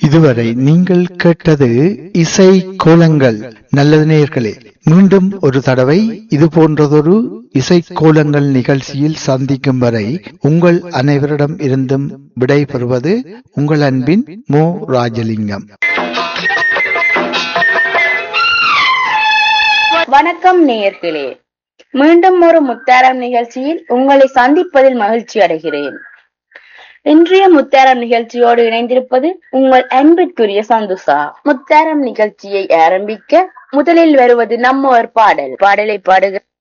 இதுவரை நீங்கள் கேட்டது இசை கோலங்கள் நல்லது நேயர்களே மீண்டும் ஒரு தடவை இது போன்றதொரு இசை கோலங்கள் நிகழ்ச்சியில் சந்திக்கும் வரை உங்கள் அனைவரிடம் இருந்தும் விடை பெறுவது உங்கள் அன்பின் மோ ராஜலிங்கம் வணக்கம் நேயர்களே மீண்டும் ஒரு முத்தாரம் நிகழ்ச்சியில் உங்களை சந்திப்பதில் மகிழ்ச்சி அடைகிறேன் இன்றைய முத்தாரம் நிகழ்ச்சியோடு இணைந்திருப்பது உங்கள் அன்பிற்குரிய சந்துசா முத்தாரம் நிகழ்ச்சியை ஆரம்பிக்க முதலில் வருவது நம்ம ஒரு பாடல் பாடலை பாடுக